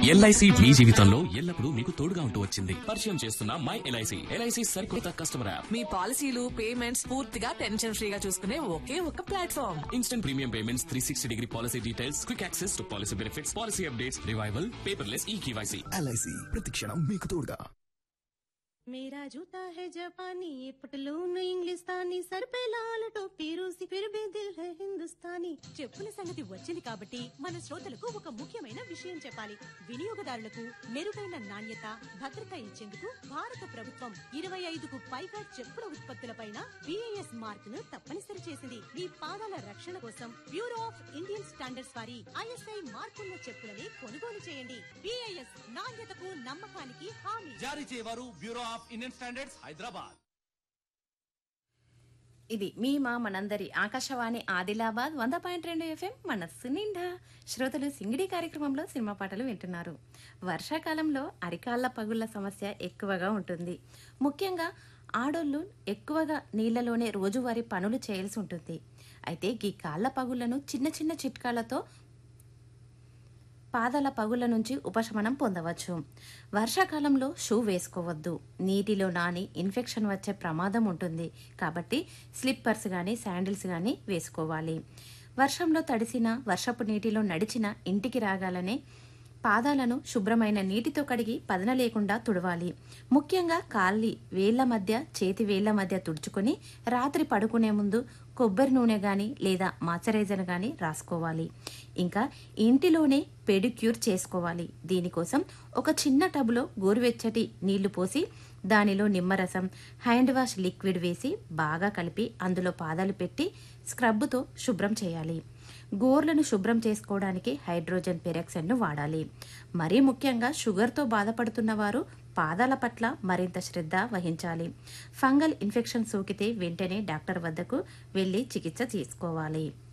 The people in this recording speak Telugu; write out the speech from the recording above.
ఎల్ఐసి మీ జీవితంలో ఎల్లప్పుడూ మీకు తోడుగా ఉంటూ వచ్చింది పరిచయం చేస్తున్న మై ఎల్ఐసి ఎల్ఐసి సరికొత్త కస్టమర్ యాప్ మీ పాలసీలు పేమెంట్స్ పూర్తిగా టెన్షన్ ఫ్రీగా చూసుకునే ఒకే ఒక platform instant premium payments three sixty degree policy details quick access to policy benefits policy updates revival paperless e KYC LIC ప్రతిక్షణం మీకు తోడుగా मेरा जूता है जापानी ये पटलून इंग्लिस्तानी सर पे लाल टोपी रूसी फिर भी दिल है हिंदुस्तानी చెప్పుల సంగతి వచ్చింది కాబట్టి మన శ్రోతలకు ఒక ముఖ్యమైన విషయం చెప్పాలి వినియోగదారులకు మెరుగైన నాణ్యత భద్రత ఇచ్చేందుకు భారత ప్రభుత్వం ఇరవై ఐదుకు పైగా చెప్పుల ఉత్పత్తులపైన బిఐఎస్ మార్క్ ను తప్పనిసరి చేసింది మీ పాదాల రక్షణ కోసం బ్యూరో ఆఫ్ ఇండియన్ స్టాండర్డ్స్ వారి ఐఎస్ఐ మార్కున్న చెప్పులని కొనుగోలు చేయండి బిఐఎస్ నాణ్యతకు నమ్మకానికి హామీ జారీ చేయవారు Bureau of Indian Standards Hyderabad ఇది మీ మా మనందరి ఆకాశవాణి ఆదిలాబాద్ వంద పాయింట్ రెండు ఎఫ్ఎం మనస్సు నిండా శ్రోతలు సింగిడి కార్యక్రమంలో సినిమా పాటలు వింటున్నారు వర్షాకాలంలో అరికాళ్ల పగుళ్ల సమస్య ఎక్కువగా ఉంటుంది ముఖ్యంగా ఆడోళ్ళు ఎక్కువగా నీళ్లలోనే రోజువారీ పనులు చేయాల్సి ఉంటుంది అయితే ఈ కాళ్ల పగుళ్లను చిన్న చిన్న చిట్కాలతో పాదాల పగుల నుంచి ఉపశమనం పొందవచ్చు వర్షాకాలంలో షూ వేసుకోవద్దు నీటిలో నాని ఇన్ఫెక్షన్ వచ్చే ప్రమాదం ఉంటుంది కాబట్టి స్లిప్పర్స్ కానీ శాండిల్స్ కానీ వేసుకోవాలి వర్షంలో తడిసిన వర్షపు నీటిలో నడిచిన ఇంటికి రాగాలనే పాదాలను శుభ్రమైన నీటితో కడిగి పదన లేకుండా తుడవాలి ముఖ్యంగా కాళ్ళి వేళ్ల మధ్య చేతి వేళ్ల మధ్య తుడుచుకొని రాత్రి పడుకునే ముందు కొబ్బరి నూనె గాని లేదా మాచరైజర్ గాని రాసుకోవాలి ఇంకా ఇంటిలోనే పెడిక్యూర్ చేసుకోవాలి దీనికోసం ఒక చిన్న టబ్లో గోరువెచ్చటి నీళ్లు పోసి దానిలో నిమ్మరసం హ్యాండ్ వాష్ లిక్విడ్ వేసి బాగా కలిపి అందులో పాదాలు పెట్టి స్క్రబ్తో శుభ్రం చేయాలి గోర్లను శుభ్రం చేసుకోవడానికి హైడ్రోజన్ పెరాక్సైడ్ను వాడాలి మరీ ముఖ్యంగా షుగర్తో బాధపడుతున్న వారు పాదాల పట్ల మరింత శ్రద్ధ వహించాలి ఫంగల్ ఇన్ఫెక్షన్ సోకితే వెంటనే డాక్టర్ వద్దకు వెళ్లి చికిత్స తీసుకోవాలి